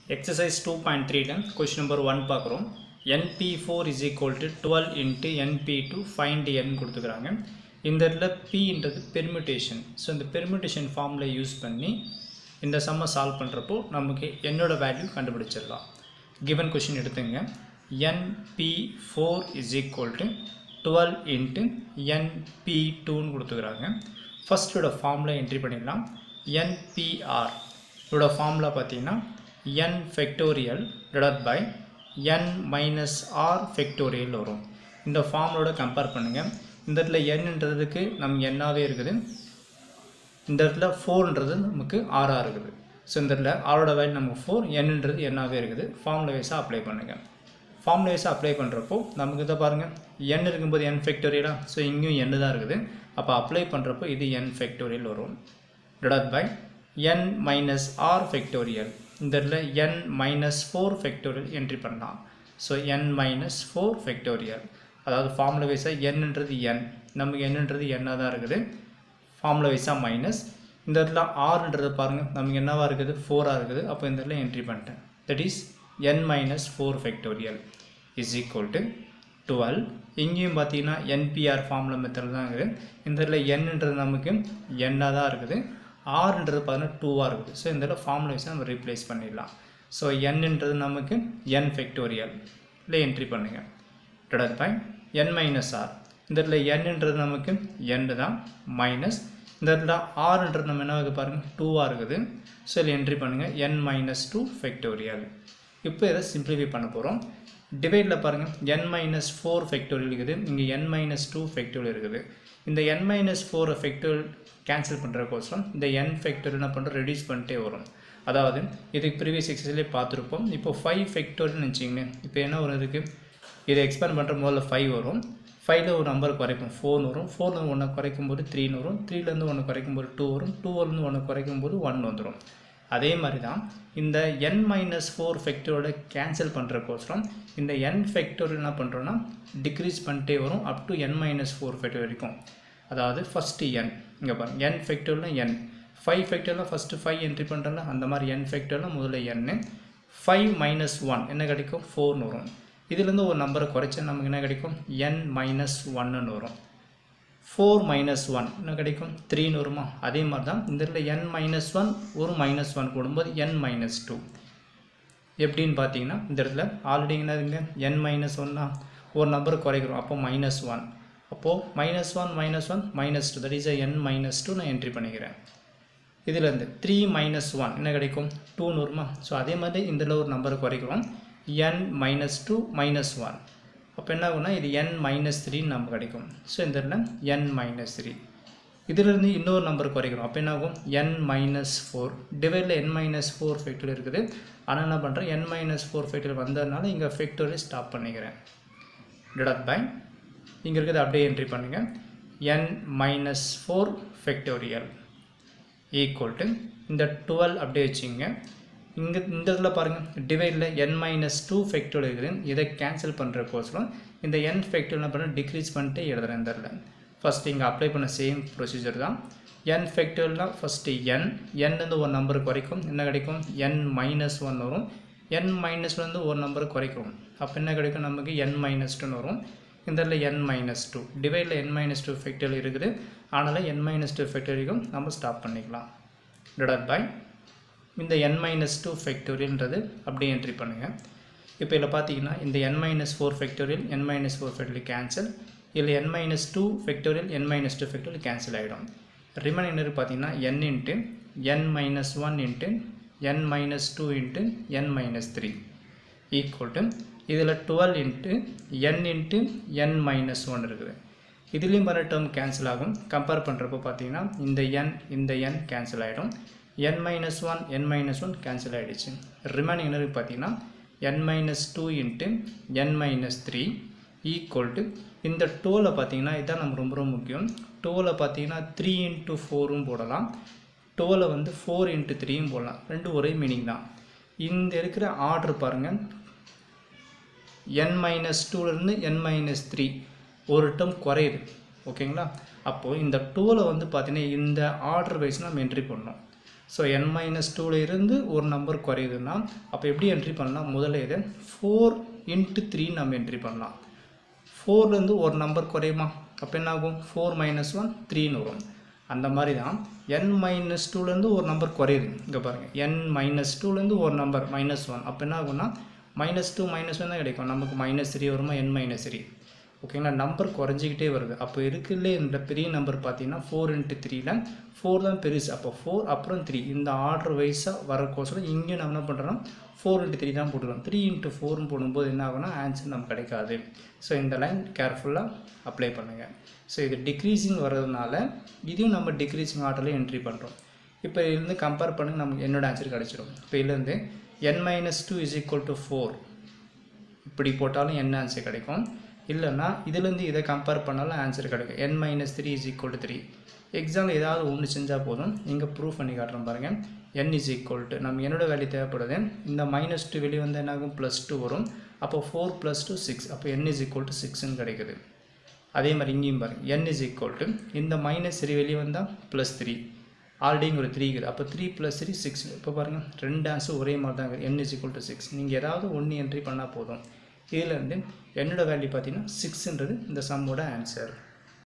exercise two point த்ரீல question number one பார்க்குறோம் n P four is equal to twelve into n P two find n கொடுத்துக்கிறாங்க இந்த இடத்துல பின்றது பெர்மிட்டேஷன் ஸோ இந்த பெர்மிட்டேஷன் ஃபார்மில் யூஸ் பண்ணி இந்த சம்மை சால்வ் பண்ணுறப்போ நமக்கு என்னோட வேல்யூ கண்டுபிடிச்சிடலாம் கிவன் கொஷின் எடுத்துங்க n P four is equal to twelve into n P டூன்னு கொடுத்துக்கிறாங்க ஃபஸ்ட்டோட ஃபார்மில் என்ட்ரி பண்ணிடலாம் என்பிஆர் இதோட ஃபார்முலா பார்த்தீங்கன்னா n factorial divide by n minus r factorial வரும் இந்த ஃபார்முலோட கம்பேர் பண்ணுங்கள் இந்த இடத்துல என்னன்றதுக்கு நம்ம என்னாவே இருக்குது இந்த இடத்துல ஃபோர்ன்றது நமக்கு ஆறாக இருக்குது ஸோ இந்த இடத்துல ஆரோட வேல்யூ நமக்கு ஃபோர் என்னன்றது என்னாவே இருக்குது ஃபார்முலா வைஸாக அப்ளை பண்ணுங்கள் ஃபார்முலா வைஸாக அப்ளை பண்ணுறப்போ நமக்கு இதை பாருங்கள் என் இருக்கும்போது என் ஃபெக்டோரியலாக ஸோ இங்கேயும் என் தான் இருக்குது அப்போ அப்ளை பண்ணுறப்போ இது என் ஃபெக்டோரியல் வரும் divide by n minus r factorial இந்த இடத்துல n minus four factorial entry பண்ணலாம் so n minus four factorial அதாவது ஃபார்முலா வைஸாக என்னன்றது என் நமக்கு என்னன்றது என்னாக தான் இருக்குது ஃபார்முலா வைஸாக மைனஸ் இந்த இடத்துல ஆறுன்றது பாருங்கள் நமக்கு என்னவாக இருக்குது ஃபோராக இருக்குது அப்போ இந்த இடத்துல என்ட்ரி பண்ணிட்டேன் that is n minus four factorial is equal to twelve இங்கேயும் பார்த்தீங்கன்னா என்பிஆர் ஃபார்முலா மெத்தட் தான் இருக்குது இந்த இடத்துல என்னன்றது நமக்கு என்னாக தான் இருக்குது ஆறுன்றது பார்த்தீங்கன்னா டூவாக இருக்குது ஸோ இந்த இடத்துல ஃபார்முலா வைஸாக நம்ம ரீப்ளேஸ் பண்ணிடலாம் ஸோ என்னன்றது நமக்கு என் ஃபெக்டோரியல் இல்லை என்ட்ரி பண்ணுங்கள் divide by n minus r இந்த இடத்துல என்னன்றது நமக்கு என் தான் மைனஸ் இந்த இடத்துல ஆறுன்றது நம்ம என்ன இருக்குது பாருங்கள் டூவாக இருக்குது ஸோ இதில் என்ட்ரி பண்ணுங்கள் என் மைனஸ் டூ ஃபெக்டோரியல் இப்போ இதை சிம்பிளிஃபை பண்ண போகிறோம் டிவைடில் பாருங்கள் என் மைனஸ் ஃபோர் ஃபெக்டோரியல் இருக்குது இங்கே என் மைனஸ் டூ ஃபெக்டோரியல் இருக்குது இந்த n minus four factorial cancel பண்ணுறக்கோசரம் இந்த என் ஃபெக்டோரியல் என்ன பண்ணுறோம் ரெடியூஸ் பண்ணிட்டே வரும் அதாவது இதுக்கு ப்ரீவியஸ் எக்ஸசைஸ்லேயே பார்த்துருப்போம் இப்போ ஃபைவ் ஃபெக்டோரியல்னு வச்சிங்களேன் இப்போ என்ன ஒரு இருக்குது இதை எக்ஸ்பேண்ட் பண்ணுற முதல்ல ஃபைவ் வரும் ஃபைவ்ல ஒரு நம்பர் குறைக்கும் ஃபோர்னு வரும் ஃபோர்லேருந்து ஒன்று குறைக்கும் போது த்ரீன்னு வரும் த்ரீலேருந்து ஒன்று குறைக்கும் போது டூ வரும் டூவிலேருந்து ஒன்று குறைக்கும் போது ஒன் வந்துடும் அதே மாதிரி தான் இந்த என் மைனஸ் ஃபோர் ஃபெக்டரோட கேன்சல் பண்ணுறக்கோசரம் இந்த என் ஃபெக்டர் என்ன பண்ணுறோன்னா டிக்ரீஸ் பண்ணிட்டே வரும் up to n minus four factor வரைக்கும் அதாவது ஃபஸ்ட்டு என் இங்கே பாருங்க என் ஃபெக்டரில் என் ஃபைவ் ஃபெக்டரில் ஃபஸ்ட்டு ஃபைவ் என்ட்ரி பண்ணுறல அந்த மாதிரி என் ஃபெக்டரில் முதல்ல என் ஃபைவ் மைனஸ் ஒன் என்ன கிடைக்கும் ஃபோர்னு வரும் இதுலேருந்து ஒரு நம்பரை குறைச்சா நமக்கு என்ன கிடைக்கும் என் மைனஸ் ஒன்னு வரும் ஃபோர் மைனஸ் ஒன் என்ன கிடைக்கும் த்ரீன்னு வருமா அதே மாதிரி தான் இந்த இடத்துல என் மைனஸ் ஒன் ஒரு மைனஸ் ஒன் போடும்போது என் மைனஸ் டூ எப்படின்னு பார்த்தீங்கன்னா இந்த இடத்துல ஆல்ரெடி என்னதுங்க என் மைனஸ் ஒன்னா ஒரு நம்பர் குறைக்கிறோம் அப்போ மைனஸ் ஒன் அப்போது minus one minus one minus two that is n minus two நான் என்ட்ரி பண்ணிக்கிறேன் இதுலேருந்து த்ரீ மைனஸ் ஒன் என்ன கிடைக்கும் டூன்னு வருமா ஸோ அதே மாதிரி இதில் ஒரு நம்பரை குறைக்கிறோம் n minus two minus one அப்போ என்ன ஆகும்னா இது என் மைனஸ் த்ரீன்னு நம்ம கிடைக்கும் ஸோ இந்த இடத்துல என் மைனஸ் த்ரீ இதிலிருந்து இன்னொரு நம்பர் குறைக்கிறோம் அப்போ என்ன ஆகும் என் மைனஸ் ஃபோர் டிவைடில் என் மைனஸ் ஃபோர் ஃபேக்டர் இருக்குது ஆனால் என்ன பண்ணுறேன் என் மைனஸ் ஃபோர் ஃபேக்டர் வந்ததுனால இங்கே ஃபேக்டரை ஸ்டாப் பண்ணிக்கிறேன் டிடட் பை இங்கே இருக்கிறது அப்படியே என்ட்ரி பண்ணுங்கள் n minus four factorial equal to இந்த டுவெல் அப்படியே வச்சுங்க இங்கே இந்த இதில் பாருங்கள் டிவைடில் என் மைனஸ் டூ ஃபெக்டோட இருக்குது இதை கேன்சல் பண்ணுறக்கோசரம் இந்த என் ஃபெக்டோல் என்ன பண்ண டிக்ரீஸ் பண்ணிட்டு எழுதுறேன் இந்த இடத்துல ஃபஸ்ட்டு இங்கே அப்ளை பண்ண சேம் ப்ரொசீஜர் தான் என் ஃபெக்டோல்னால் ஃபஸ்ட்டு என் என்லேருந்து ஒரு நம்பர் குறைக்கும் என்ன கிடைக்கும் என் மைனஸ் ஒன் வரும் என் மைனஸ்லேருந்து ஒரு நம்பர் குறைக்கும் அப்போ என்ன கிடைக்கும் நமக்கு என் மைனஸ் டூன்னு வரும் இந்த இடத்துல என் மைனஸ் டூ டிவைடில் என் மைனஸ் டூ ஃபெக்டோல் இருக்குது அதனால் என் மைனஸ் டூ ஃபெக்டோரியும் நம்ம ஸ்டாப் பண்ணிக்கலாம் டிவைட் பை இந்த என் மைனஸ் டூ ஃபெக்டோரியல்ன்றது அப்படியே என்ட்ரி பண்ணுங்கள் இப்போ இதில் பார்த்தீங்கன்னா இந்த n minus four factorial n minus four factorial cancel இதில் n minus two factorial n minus two factorial cancel ஆகிடும் ரிமைனிங் பார்த்தீங்கன்னா n into n minus one into n minus two into n minus three equal to இதில் twelve into n into n minus one இருக்குது இதுலேயும் வர term cancel ஆகும் compare பண்ணுறப்போ பார்த்தீங்கன்னா இந்த என் இந்த என் கேன்சல் ஆகிடும் n minus one n minus one cancel ஆகிடுச்சு ரிமைனிங் என்ன பார்த்தீங்கன்னா n minus two into n minus three equal to இந்த டோவில் பார்த்தீங்கன்னா இதுதான் நம்ம ரொம்ப ரொம்ப முக்கியம் டோவில் பார்த்தீங்கன்னா த்ரீ இன்ட்டு ஃபோரும் போடலாம் டோவில் வந்து ஃபோர் இன்ட்டு த்ரீயும் போடலாம் ரெண்டும் ஒரே மீனிங் தான் இந்த இருக்கிற ஆர்டர் பாருங்கள் என் மைனஸ் டூலேருந்து என் மைனஸ் த்ரீ ஒரு டேர்ம் குறையுது ஓகேங்களா அப்போது இந்த டூவில் வந்து பார்த்தீங்கன்னா இந்த ஆர்டர் வைஸ் நம்ம என்ட்ரி பண்ணோம் ஸோ என் மைனஸ் டூவில் இருந்து ஒரு நம்பர் குறையுதுன்னா அப்போ எப்படி என்ட்ரி பண்ணலாம் முதல்ல இதை ஃபோர் இன்ட்டு த்ரீன்னு நம்ம என்ட்ரி பண்ணலாம் ஃபோர்லேருந்து ஒரு நம்பர் குறையுமா அப்போ என்ன ஆகும் ஃபோர் மைனஸ் ஒன் த்ரீன்னு வரும் அந்த மாதிரி தான் என் மைனஸ் டூலேருந்து ஒரு நம்பர் குறையுது இங்கே பாருங்கள் என் மைனஸ் டூலேருந்து ஒரு நம்பர் மைனஸ் ஒன் அப்போ என்ன ஆகும்னா மைனஸ் டூ மைனஸ் ஒன் தான் கிடைக்கும் நமக்கு மைனஸ் த்ரீ வருமா என் மைனஸ் த்ரீ ஓகேங்களா நம்பர் குறைஞ்சிக்கிட்டே வருது அப்போ இருக்குல்ல இந்த பெரிய நம்பர் பார்த்தீங்கன்னா ஃபோர் இன்ட்டு த்ரீல ஃபோர் தான் பெருசு அப்போ ஃபோர் அப்புறம் த்ரீ இந்த ஆர்டர் வைஸாக வரக்கோசரம் இங்கேயும் நம்ம என்ன பண்ணுறோம் ஃபோர் இன்ட்டு த்ரீ தான் போட்டுக்கிறோம் த்ரீ இன்ட்டு ஃபோர்னு போடும்போது என்ன ஆகும்னா ஆன்சர் நமக்கு கிடைக்காது ஸோ இந்த லைன் கேர்ஃபுல்லாக அப்ளை பண்ணுங்கள் ஸோ இது டிக்ரீஸிங் வர்றதுனால இதையும் நம்ம டிக்ரீஸிங் ஆர்டரில் என்ட்ரி பண்ணுறோம் இப்போ இதுலேருந்து கம்பேர் பண்ணுங்க நமக்கு என்னோட ஆன்சர் கிடச்சிடும் இப்போ இதுலேருந்து n minus two is equal to four இப்படி போட்டாலும் என்ன ஆன்சர் கிடைக்கும் இல்லைன்னா இதுலேருந்து இதை கம்பேர் பண்ணாலும் ஆன்சர் கிடைக்கும் n minus three is equal to three example ஏதாவது ஒன்று செஞ்சால் போதும் இங்கே ப்ரூஃப் பண்ணி காட்டுறோம் பாருங்கள் என் இஸ் ஈக்குவல் டு நம்ம என்னோட வேல்யூ தேவைப்படுது இந்த மைனஸ் டூ வெளியே வந்து என்ன ஆகும் ப்ளஸ் டூ வரும் அப்போ ஃபோர் ப்ளஸ் டூ சிக்ஸ் அப்போ என் இஸ் ஈக்குவல் டு சிக்ஸ்னு கிடைக்குது அதே மாதிரி இங்கேயும் பாருங்கள் என் இஸ் ஈக்குவல் டு இந்த மைனஸ் த்ரீ வெளியே வந்தால் ப்ளஸ் த்ரீ ஆல்ரெடி இங்கே ஒரு த்ரீ இருக்குது அப்போ த்ரீ ப்ளஸ் த்ரீ சிக்ஸ் இப்போ பாருங்கள் ரெண்டு ஆன்சர் ஒரே மாதிரி தான் இருக்குது n is equal to six நீங்கள் ஏதாவது ஒன்று என்ட்ரி பண்ணால் போதும் இதுலேருந்து என்னோட வேல்யூ பார்த்தீங்கன்னா சிக்ஸ்ன்றது இந்த சம்மோட ஆன்சர்